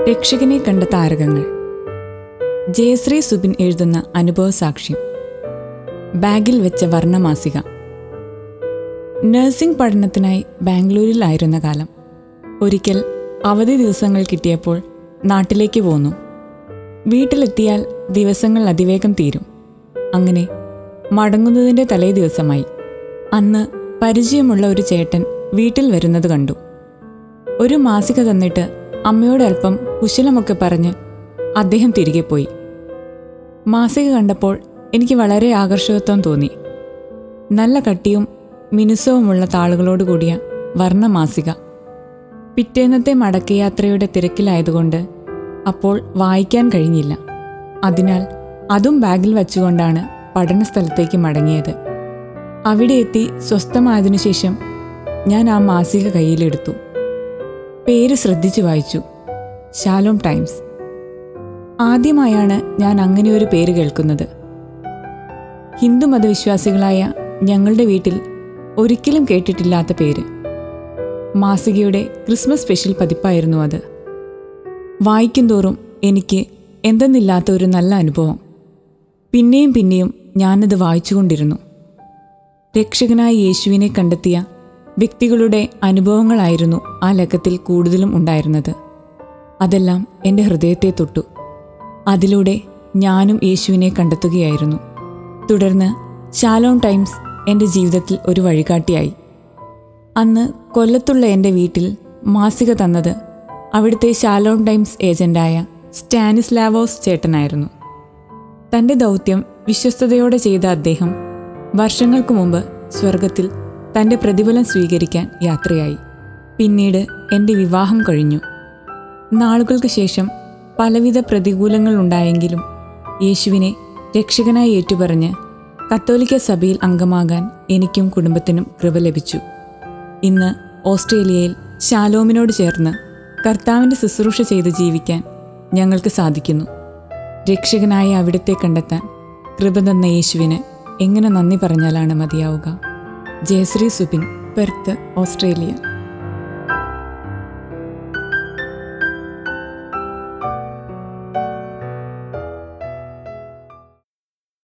രക്ഷകനെ കണ്ട താരകങ്ങൾ ജയശ്രീ സുബിൻ എഴുതുന്ന അനുഭവ സാക്ഷ്യം ബാഗിൽ വെച്ച വർണ്ണമാസിക നഴ്സിംഗ് പഠനത്തിനായി ബാംഗ്ലൂരിലായിരുന്ന കാലം ഒരിക്കൽ അവധി ദിവസങ്ങൾ കിട്ടിയപ്പോൾ നാട്ടിലേക്ക് പോന്നു വീട്ടിലെത്തിയാൽ ദിവസങ്ങൾ അതിവേഗം തീരും അങ്ങനെ മടങ്ങുന്നതിൻ്റെ തലേ ദിവസമായി അന്ന് പരിചയമുള്ള ഒരു ചേട്ടൻ വീട്ടിൽ വരുന്നത് കണ്ടു ഒരു മാസിക തന്നിട്ട് അമ്മയോട് അല്പം കുശലമൊക്കെ പറഞ്ഞ് അദ്ദേഹം തിരികെ പോയി മാസിക കണ്ടപ്പോൾ എനിക്ക് വളരെ ആകർഷകത്വം തോന്നി നല്ല കട്ടിയും മിനുസവുമുള്ള താളുകളോട് കൂടിയ വർണ്ണ മാസിക പിറ്റേന്നത്തെ മടക്കയാത്രയുടെ തിരക്കിലായതുകൊണ്ട് അപ്പോൾ വായിക്കാൻ കഴിഞ്ഞില്ല അതിനാൽ അതും ബാഗിൽ വച്ചുകൊണ്ടാണ് പഠനസ്ഥലത്തേക്ക് മടങ്ങിയത് അവിടെ എത്തി സ്വസ്ഥമായതിനു ശേഷം ഞാൻ ആ മാസിക കയ്യിലെടുത്തു പേര് ശ്രദ്ധിച്ചു വായിച്ചു ശാലോം ടൈംസ് ആദ്യമായാണ് ഞാൻ അങ്ങനെ ഒരു പേര് കേൾക്കുന്നത് ഹിന്ദു മതവിശ്വാസികളായ ഞങ്ങളുടെ വീട്ടിൽ ഒരിക്കലും കേട്ടിട്ടില്ലാത്ത പേര് മാസികയുടെ ക്രിസ്മസ് സ്പെഷ്യൽ പതിപ്പായിരുന്നു അത് വായിക്കും തോറും എനിക്ക് എന്തെന്നില്ലാത്ത ഒരു നല്ല അനുഭവം പിന്നെയും പിന്നെയും ഞാനത് വായിച്ചുകൊണ്ടിരുന്നു രക്ഷകനായ യേശുവിനെ കണ്ടെത്തിയ വ്യക്തികളുടെ അനുഭവങ്ങളായിരുന്നു ആ ലക്കത്തിൽ കൂടുതലും ഉണ്ടായിരുന്നത് അതെല്ലാം എൻ്റെ ഹൃദയത്തെ തൊട്ടു അതിലൂടെ ഞാനും യേശുവിനെ കണ്ടെത്തുകയായിരുന്നു തുടർന്ന് ഷാലോൺ ടൈംസ് എൻ്റെ ജീവിതത്തിൽ ഒരു വഴികാട്ടിയായി അന്ന് കൊല്ലത്തുള്ള എൻ്റെ വീട്ടിൽ മാസിക തന്നത് അവിടുത്തെ ഷാലോൺ ടൈംസ് ഏജന്റായ സ്റ്റാനിസ്ലാവോസ് ചേട്ടനായിരുന്നു തൻ്റെ ദൗത്യം വിശ്വസ്തയോടെ ചെയ്ത അദ്ദേഹം വർഷങ്ങൾക്ക് മുമ്പ് സ്വർഗത്തിൽ തൻ്റെ പ്രതിഫലം സ്വീകരിക്കാൻ യാത്രയായി പിന്നീട് എൻ്റെ വിവാഹം കഴിഞ്ഞു നാളുകൾക്ക് ശേഷം പലവിധ പ്രതികൂലങ്ങൾ ഉണ്ടായെങ്കിലും യേശുവിനെ രക്ഷകനായി ഏറ്റുപറഞ്ഞ് കത്തോലിക്ക സഭയിൽ അംഗമാകാൻ എനിക്കും കുടുംബത്തിനും കൃപ ലഭിച്ചു ഇന്ന് ഓസ്ട്രേലിയയിൽ ശാലോമിനോട് ചേർന്ന് കർത്താവിൻ്റെ ശുശ്രൂഷ ചെയ്ത് ജീവിക്കാൻ ഞങ്ങൾക്ക് സാധിക്കുന്നു രക്ഷകനായ അവിടത്തെ കണ്ടെത്താൻ കൃപ തന്ന യേശുവിന് എങ്ങനെ നന്ദി പറഞ്ഞാലാണ് മതിയാവുക ജയശ്രീ സുബിൻ പെർത്ത് ഓസ്ട്രേലിയ